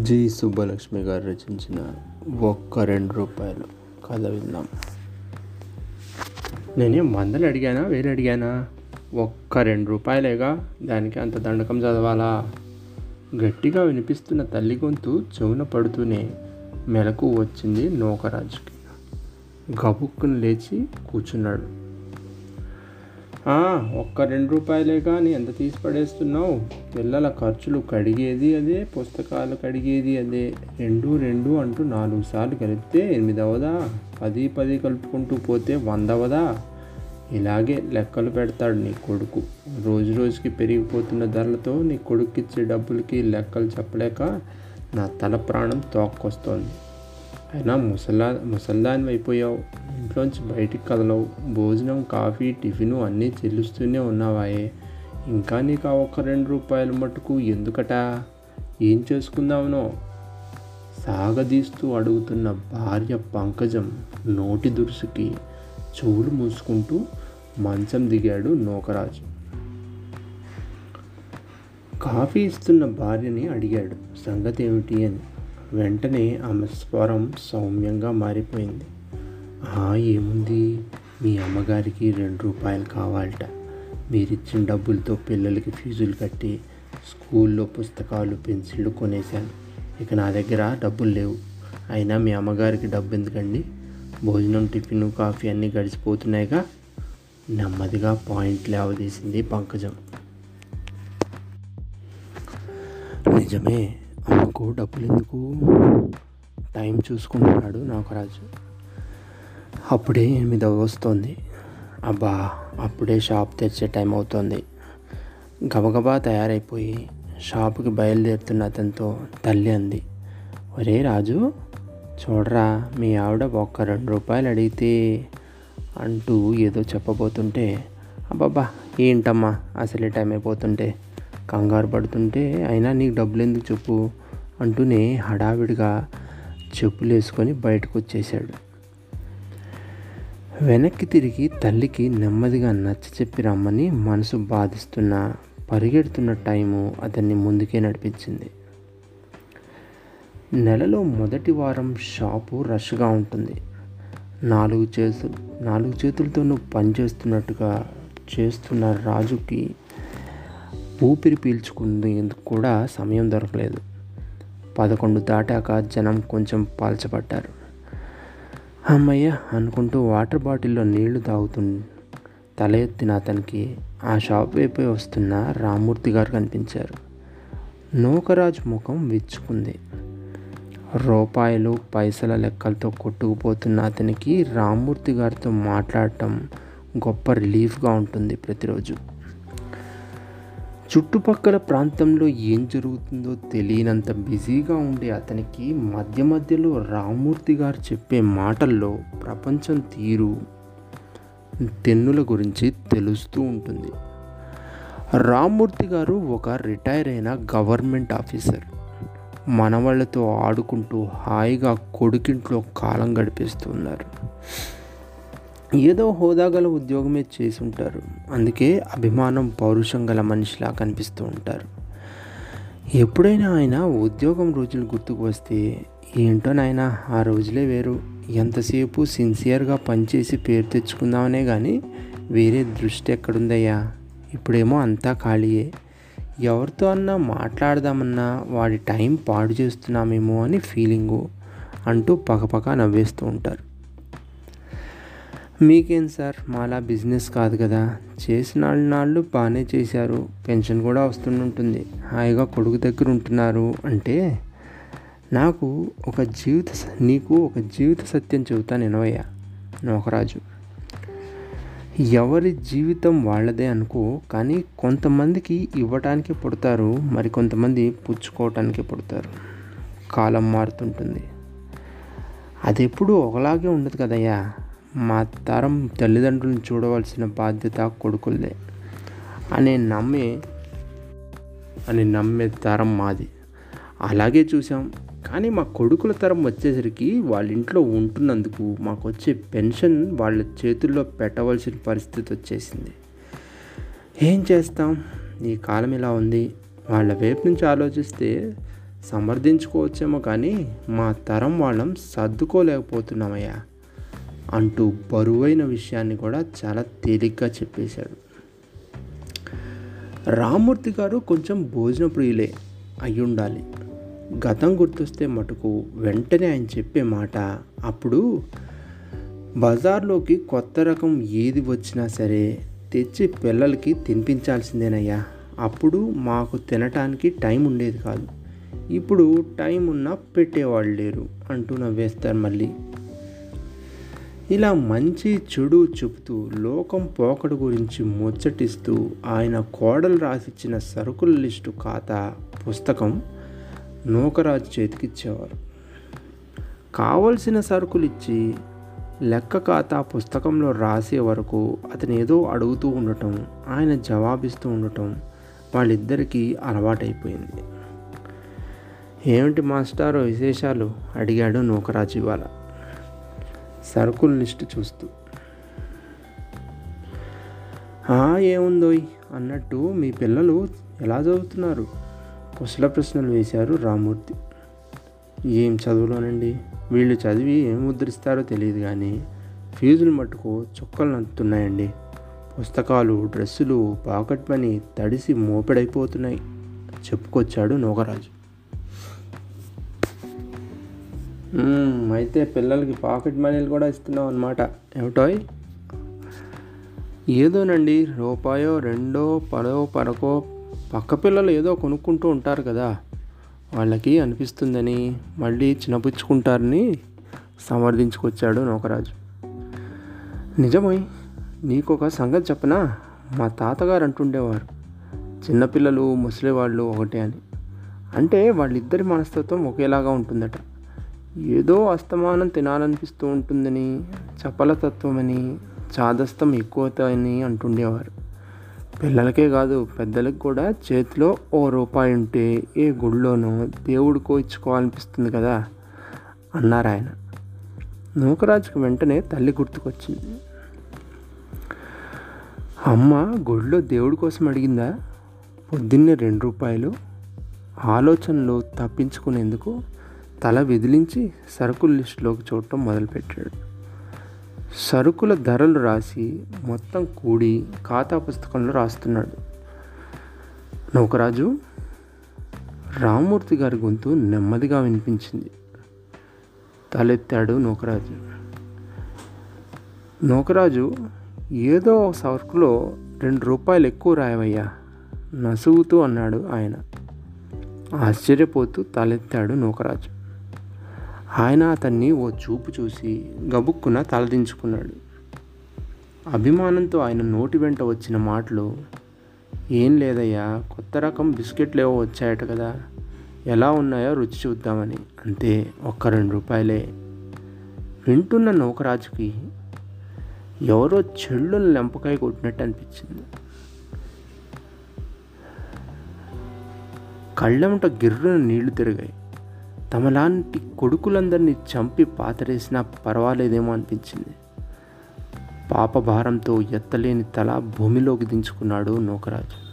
G Subbalakshmi గారు రచించిన ఒక్క రెండు రూపాయలు కథ విందాం నేనేం వందలు అడిగానా వేలు అడిగానా ఒక్క రెండు రూపాయలేగా దానికి అంత దండకం చదవాలా గట్టిగా వినిపిస్తున్న తల్లి గొంతు చెవున పడుతూనే మెలకు వచ్చింది నూకరాజుకి గబుక్కును లేచి కూర్చున్నాడు "ఆ, ఒక్క రెండు రూపాయలే కానీ ఎంత తీసి పడేస్తున్నావు పిల్లల ఖర్చులు కడిగేది అదే పుస్తకాలు కడిగేది అదే రెండు రెండు అంటూ నాలుగు సార్లు కలిపితే ఎనిమిది అవదా పది పది కలుపుకుంటూ పోతే వంద అవదా ఇలాగే లెక్కలు పెడతాడు నీ కొడుకు రోజు రోజుకి పెరిగిపోతున్న ధరలతో నీ కొడుకిచ్చే డబ్బులకి లెక్కలు చెప్పలేక నా తల ప్రాణం తోక్కొస్తోంది అయినా ముసలా ముసల్దాని అయిపోయావు ఇంట్లోంచి బయటికి కదలవు భోజనం కాఫీ టిఫిను అన్నీ చెల్లిస్తూనే ఉన్నావాయే ఇంకా నీకు ఆ ఒక్క రెండు రూపాయల మటుకు ఎందుకట ఏం చేసుకుందామనో సాగదీస్తూ అడుగుతున్న భార్య పంకజం నోటి దురుసుకి చెవులు మూసుకుంటూ మంచం దిగాడు నూకరాజు కాఫీ ఇస్తున్న భార్యని అడిగాడు సంగతి ఏమిటి అని వెంటనే ఆమె స్వరం సౌమ్యంగా మారిపోయింది "ఆ, ఏముంది మీ అమ్మగారికి రెండు రూపాయలు కావాలట మీరిచ్చిన డబ్బులతో పిల్లలకి ఫీజులు కట్టి స్కూల్లో పుస్తకాలు పెన్సిళ్ళు కొనేశాను ఇక నా దగ్గర డబ్బులు లేవు అయినా మీ అమ్మగారికి డబ్బు ఎందుకండి భోజనం టిఫిన్ కాఫీ అన్నీ గడిచిపోతున్నాయిగా నెమ్మదిగా పాయింట్ లేవదీసింది పంకజం నిజమే అమ్మకు డబ్బులు ఎందుకు టైం చూసుకుంటున్నాడు నాగరాజు అప్పుడే ఎనిమిది వస్తుంది అబ్బా అప్పుడే షాప్ తెరిచే టైం అవుతోంది గబగబా తయారైపోయి షాపుకి బయలుదేరుతున్న అతనితో తల్లి అంది ఒరే రాజు చూడరా మీ ఆవిడ ఒక్క రెండు రూపాయలు అడిగితే అంటూ ఏదో చెప్పబోతుంటే అబ్బబ్బా ఏంటమ్మా అసలే టైం అయిపోతుంటే కంగారు పడుతుంటే అయినా నీకు డబ్బులు ఎందుకు చెప్పు అంటూనే హడావిడిగా చెప్పులు వేసుకొని బయటకు వచ్చేసాడు వెనక్కి తిరిగి తల్లికి నెమ్మదిగా నచ్చ చెప్పి రమ్మని మనసు బాధిస్తున్న పరిగెడుతున్న టైము అతన్ని ముందుకే నడిపించింది నెలలో మొదటి వారం షాపు రష్గా ఉంటుంది నాలుగు చేతులు నాలుగు చేతులతోనూ పనిచేస్తున్నట్టుగా చేస్తున్న రాజుకి ఊపిరి పీల్చుకునేందుకు కూడా సమయం దొరకలేదు పదకొండు దాటాక జనం కొంచెం పాల్చబడ్డారు అమ్మయ్య అనుకుంటూ వాటర్ బాటిల్లో నీళ్లు తాగుతూ తల ఎత్తిన అతనికి ఆ షాప్ వైపే వస్తున్న రామ్మూర్తి గారు కనిపించారు నూకరాజు ముఖం విచ్చుకుంది రూపాయలు పైసల లెక్కలతో కొట్టుకుపోతున్న అతనికి రామ్మూర్తి గారితో మాట్లాడటం గొప్ప రిలీఫ్గా ఉంటుంది ప్రతిరోజు చుట్టుపక్కల ప్రాంతంలో ఏం జరుగుతుందో తెలియనంత బిజీగా ఉండే అతనికి మధ్య మధ్యలో రామ్మూర్తి గారు చెప్పే మాటల్లో ప్రపంచం తీరు తెన్నుల గురించి తెలుస్తూ ఉంటుంది రామ్మూర్తి గారు ఒక రిటైర్ అయిన గవర్నమెంట్ ఆఫీసర్ మనవాళ్ళతో ఆడుకుంటూ హాయిగా కొడుకింట్లో కాలం గడిపేస్తూ ఉన్నారు ఏదో హోదా గల ఉద్యోగమే చేసి ఉంటారు అందుకే అభిమానం పౌరుషం గల మనిషిలా కనిపిస్తూ ఉంటారు ఎప్పుడైనా ఆయన ఉద్యోగం రోజులు గుర్తుకు వస్తే ఏంటో నాయన ఆ రోజులే వేరు ఎంతసేపు సిన్సియర్గా పనిచేసి పేరు తెచ్చుకుందామనే కానీ వేరే దృష్టి ఎక్కడుందయ్యా ఇప్పుడేమో అంతా ఖాళీయే ఎవరితో అన్నా మాట్లాడదామన్నా వాడి టైం పాడు చేస్తున్నామేమో అని ఫీలింగు అంటూ పకపక నవ్వేస్తూ ఉంటారు మీకేం సార్ మాలా బిజినెస్ కాదు కదా చేసిన నాళ్ళు బాగానే చేశారు పెన్షన్ కూడా వస్తుంటుంది హాయిగా కొడుకు దగ్గర ఉంటున్నారు అంటే నాకు ఒక జీవిత స- నీకు ఒక జీవిత సత్యం చెబుతాను ఎనవయ్యా నోకరాజు ఎవరి జీవితం వాళ్ళదే అనుకో కానీ కొంతమందికి ఇవ్వటానికి పుడతారు మరి కొంతమంది పుచ్చుకోవటానికి పుడతారు కాలం మారుతుంటుంది అది ఎప్పుడూ ఒకలాగే ఉండదు కదయ్యా మా తరం తల్లిదండ్రులను చూడవలసిన బాధ్యత కొడుకులదే అనే నమ్మే అని నమ్మే తరం మాది అలాగే చూసాం కానీ మా కొడుకుల తరం వచ్చేసరికి వాళ్ళ ఇంట్లో ఉంటున్నందుకు మాకు వచ్చే పెన్షన్ వాళ్ళ చేతుల్లో పెట్టవలసిన పరిస్థితి వచ్చేసింది ఏం చేస్తాం ఈ కాలం ఇలా ఉంది వాళ్ళ వైపు నుంచి ఆలోచిస్తే సమర్థించుకోవచ్చేమో కానీ మా తరం వాళ్ళం సర్దుకోలేకపోతున్నామయ్యా అంటూ బరువైన విషయాన్ని కూడా చాలా తేలిగ్గా చెప్పేశాడు రామూర్తి గారు కొంచెం భోజన ప్రియులే అయ్యుండాలి గతం గుర్తొస్తే మటుకు వెంటనే ఆయన చెప్పే మాట అప్పుడు బజార్లోకి కొత్త రకం ఏది వచ్చినా సరే తెచ్చి పిల్లలకి తినిపించాల్సిందేనయ్యా అప్పుడు మాకు తినటానికి టైం ఉండేది కాదు ఇప్పుడు టైం ఉన్నా పెట్టేవాళ్ళు లేరు అంటూ నవ్వేస్తారు మళ్ళీ ఇలా మంచి చెడు చెబుతూ లోకం పోకడు గురించి ముచ్చటిస్తూ ఆయన కోడలు రాసిచ్చిన సరుకుల లిస్టు ఖాతా పుస్తకం నూకరాజు చేతికిచ్చేవారు కావలసిన సరుకులు ఇచ్చి లెక్క ఖాతా పుస్తకంలో రాసే వరకు అతను ఏదో అడుగుతూ ఉండటం ఆయన జవాబిస్తూ ఉండటం వాళ్ళిద్దరికీ అలవాటైపోయింది ఏమిటి మాస్టారు విశేషాలు అడిగాడు నూకరాజు ఇవాళ సరుకుల లిస్టు చూస్తూ ఏముందోయ్ అన్నట్టు మీ పిల్లలు ఎలా చదువుతున్నారు కుశల ప్రశ్నలు వేశారు రామూర్తి ఏం చదువులోనండి వీళ్ళు చదివి ఏం ముద్రిస్తారో తెలియదు కానీ ఫీజులు మట్టుకు చుక్కలు నంతున్నాయండి పుస్తకాలు డ్రెస్సులు పాకెట్ మనీ తడిసి మోపెడైపోతున్నాయి చెప్పుకొచ్చాడు నోగరాజు అయితే పిల్లలకి పాకెట్ మనీలు కూడా ఇస్తున్నాం అనమాట ఏమిటోయ్ ఏదోనండి రూపాయో రెండో పదో పరకో పక్క పిల్లలు ఏదో కొనుక్కుంటూ ఉంటారు కదా వాళ్ళకి అనిపిస్తుందని మళ్ళీ చిన్నపుచ్చుకుంటారని సమర్థించుకొచ్చాడు నౌకరాజు నిజమై నీకు ఒక సంగతి చెప్పనా మా తాతగారు అంటుండేవారు చిన్నపిల్లలు ముసలివాళ్ళు ఒకటే అని అంటే వాళ్ళిద్దరి మనస్తత్వం ఒకేలాగా ఉంటుందట ఏదో అస్తమానం తినాలనిపిస్తూ ఉంటుందని చపలతత్వమని చాదస్తం ఎక్కువని అంటుండేవారు పిల్లలకే కాదు పెద్దలకు కూడా చేతిలో ఓ రూపాయి ఉంటే ఏ గుళ్ళోనో దేవుడికో ఇచ్చుకోవాలనిపిస్తుంది కదా అన్నారు ఆయన నూకరాజుకు వెంటనే తల్లి గుర్తుకొచ్చింది అమ్మ గుడిలో దేవుడి కోసం అడిగిందా పొద్దున్నే రెండు రూపాయలు ఆలోచనలు తప్పించుకునేందుకు తల విదిలించి సరుకుల లిస్టులోకి చూడటం మొదలుపెట్టాడు సరుకుల ధరలు రాసి మొత్తం కూడి ఖాతా పుస్తకంలో రాస్తున్నాడు నౌకరాజు రామూర్తి గారి గొంతు నెమ్మదిగా వినిపించింది తలెత్తాడు నౌకరాజు నౌకరాజు ఏదో సరుకులో రెండు రూపాయలు ఎక్కువ రాయవయ్యా నసుగుతూ అన్నాడు ఆయన ఆశ్చర్యపోతూ తలెత్తాడు నూకరాజు ఆయన అతన్ని ఓ చూపు చూసి గబుక్కున తలదించుకున్నాడు అభిమానంతో ఆయన నోటి వెంట వచ్చిన మాటలు ఏం లేదయ్యా కొత్త రకం బిస్కెట్లు ఏవో వచ్చాయట కదా ఎలా ఉన్నాయో రుచి చూద్దామని అంతే ఒక్క రెండు రూపాయలే వింటున్న నౌకరాజుకి ఎవరో చెళ్ళును లెంపకాయ కొట్టినట్టు అనిపించింది కళ్ళముట గిర్రున నీళ్లు తిరిగాయి తమలాంటి కొడుకులందరినీ చంపి పాతరేసినా పర్వాలేదేమో అనిపించింది పాప భారంతో ఎత్తలేని తల భూమిలోకి దించుకున్నాడు నూకరాజు